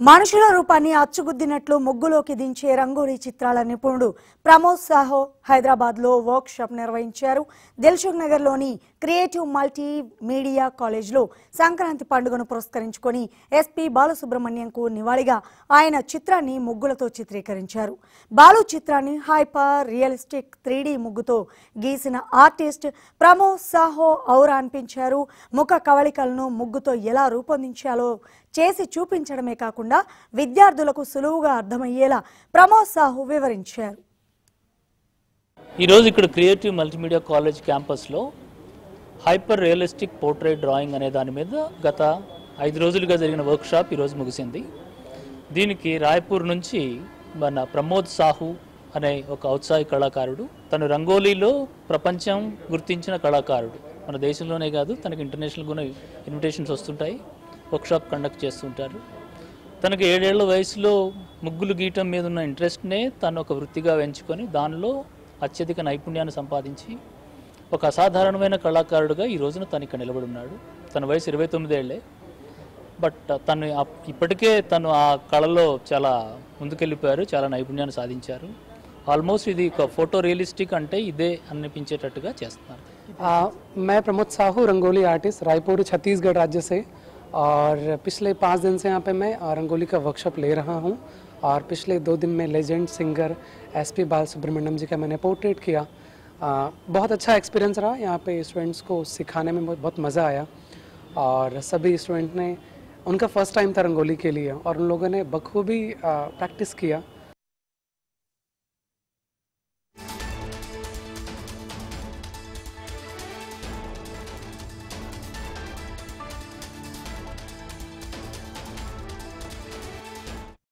మనుషుల రూపాన్ని అచ్చుగుద్దినట్లు ముగ్గులోకి దించే రంగోలీ చిత్రాల నిపుణుడు ప్రమోద్ సాహో హైదరాబాద్ లో వర్క్ షాప్ నిర్వహించారు దిల్సుఖ్ నగర్ లోని క్రియేటివ్ మల్టీ మీడియా కాలేజ్లో సంక్రాంతి పండుగను పురస్కరించుకొని ఎస్పీ బాలసుబ్రహ్మణ్యంకు నివాళిగా ఆయన చిత్రాన్ని ముగ్గులతో చిత్రీకరించారు బాలు చిత్రాన్ని హైపర్ రియలిస్టిక్ త్రీ ముగ్గుతో గీసిన ఆర్టిస్ట్ ప్రమోద్ సాహో ఔరా అనిపించారు ముఖ కవళికలను ముగ్గుతో ఎలా రూపొందించాలో చేసి చూపించడమే కాకుండా విద్యార్థులకు సులువుగా అర్థమయ్యేలా ప్రమోద్ సాహు వివరించారు ఈరోజు ఇక్కడ క్రియేటివ్ మల్టీమీడియా కాలేజ్ క్యాంపస్లో హైపర్ రియలిస్టిక్ పోర్ట్రేట్ డ్రాయింగ్ అనే దాని మీద గత ఐదు రోజులుగా జరిగిన వర్క్షాప్ ఈరోజు ముగిసింది దీనికి రాయ్పూర్ నుంచి మన ప్రమోద్ సాహు అనే ఒక ఔత్సాహిక కళాకారుడు తను రంగోలీలో ప్రపంచం గుర్తించిన కళాకారుడు మన దేశంలోనే కాదు తనకి ఇంటర్నేషనల్ కూడా ఇన్విటేషన్స్ వస్తుంటాయి వర్క్షాప్ కండక్ట్ చేస్తుంటారు తనకి ఏడేళ్ల వయసులో ముగ్గులు గీయటం మీద ఉన్న ఇంట్రెస్ట్నే తను ఒక వృత్తిగా ఎంచుకొని దానిలో అత్యధిక నైపుణ్యాన్ని సంపాదించి ఒక అసాధారణమైన కళాకారుడుగా ఈ రోజున తను ఇక్కడ నిలబడి ఉన్నాడు తన వయసు ఇరవై తొమ్మిదేళ్లే బట్ తను ఆ- ఇప్పటికే తను ఆ కళలో చాలా ముందుకెళ్ళిపోయారు చాలా నైపుణ్యాన్ని సాధించారు ఆల్మోస్ట్ ఇది ఒక ఫోటో రియలిస్టిక్ అంటే ఇదే అనిపించేటట్టుగా చేస్తున్నారు आ, मैं प्रमोद साहू रंगोली आर्टिस्ट रायपुर छत्तीसगढ़ राज्य से और पिछले पाँच दिन से यहाँ पे मैं आ, रंगोली का वर्कशॉप ले रहा हूँ और पिछले दो दिन में लेजेंड सिंगर एस पी बाल सुब्रमण्यम जी का मैंने पोर्ट्रेट किया आ, बहुत अच्छा एक्सपीरियंस रहा यहाँ पे स्टूडेंट्स को सिखाने में बहुत बहुत मज़ा आया और सभी स्टूडेंट ने उनका फर्स्ट टाइम था रंगोली के लिए और उन लोगों ने बखूबी प्रैक्टिस किया